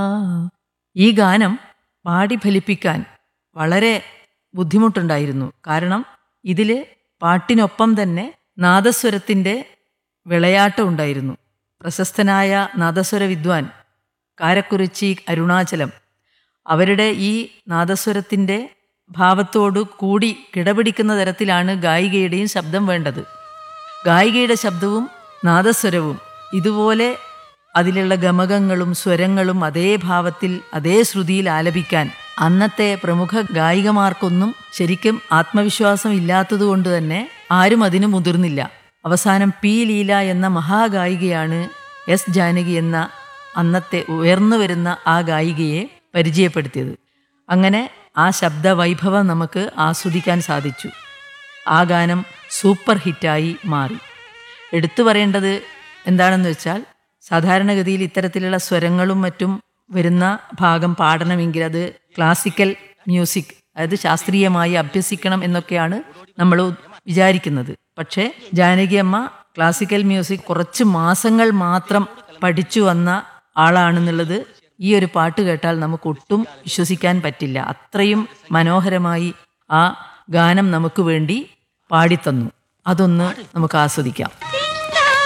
ഈ ഗാനം പാടി ഫലിപ്പിക്കാൻ വളരെ ബുദ്ധിമുട്ടുണ്ടായിരുന്നു കാരണം ഇതിൽ പാട്ടിനൊപ്പം തന്നെ നാദസ്വരത്തിൻ്റെ വിളയാട്ടം ഉണ്ടായിരുന്നു പ്രശസ്തനായ നാദസ്വര വിദ്വാൻ കാരക്കുറിച്ചി അരുണാചലം അവരുടെ ഈ നാദസ്വരത്തിൻ്റെ ഭാവത്തോടു കൂടി കിടപിടിക്കുന്ന തരത്തിലാണ് ഗായികയുടെയും ശബ്ദം വേണ്ടത് ഗായികയുടെ ശബ്ദവും നാദസ്വരവും ഇതുപോലെ അതിലുള്ള ഗമകങ്ങളും സ്വരങ്ങളും അതേ ഭാവത്തിൽ അതേ ശ്രുതിയിൽ ആലപിക്കാൻ അന്നത്തെ പ്രമുഖ ഗായികമാർക്കൊന്നും ശരിക്കും ആത്മവിശ്വാസം ഇല്ലാത്തതുകൊണ്ട് തന്നെ ആരും അതിന് മുതിർന്നില്ല അവസാനം പി ലീല എന്ന മഹാഗായികയാണ് എസ് ജാനകി എന്ന അന്നത്തെ ഉയർന്നു വരുന്ന ആ ഗായികയെ പരിചയപ്പെടുത്തിയത് അങ്ങനെ ആ ശബ്ദവൈഭവം നമുക്ക് ആസ്വദിക്കാൻ സാധിച്ചു ആ ഗാനം സൂപ്പർ ഹിറ്റായി മാറി എടുത്തു പറയേണ്ടത് എന്താണെന്ന് വെച്ചാൽ സാധാരണഗതിയിൽ ഇത്തരത്തിലുള്ള സ്വരങ്ങളും മറ്റും വരുന്ന ഭാഗം പാടണമെങ്കിൽ അത് ക്ലാസിക്കൽ മ്യൂസിക് അതായത് ശാസ്ത്രീയമായി അഭ്യസിക്കണം എന്നൊക്കെയാണ് നമ്മൾ വിചാരിക്കുന്നത് പക്ഷേ ജാനകി അമ്മ ക്ലാസിക്കൽ മ്യൂസിക് കുറച്ച് മാസങ്ങൾ മാത്രം പഠിച്ചു വന്ന ആളാണെന്നുള്ളത് ഈ ഒരു പാട്ട് കേട്ടാൽ നമുക്ക് ഒട്ടും വിശ്വസിക്കാൻ പറ്റില്ല അത്രയും മനോഹരമായി ആ ഗാനം നമുക്ക് വേണ്ടി പാടിത്തന്നു അതൊന്ന് നമുക്ക് ആസ്വദിക്കാം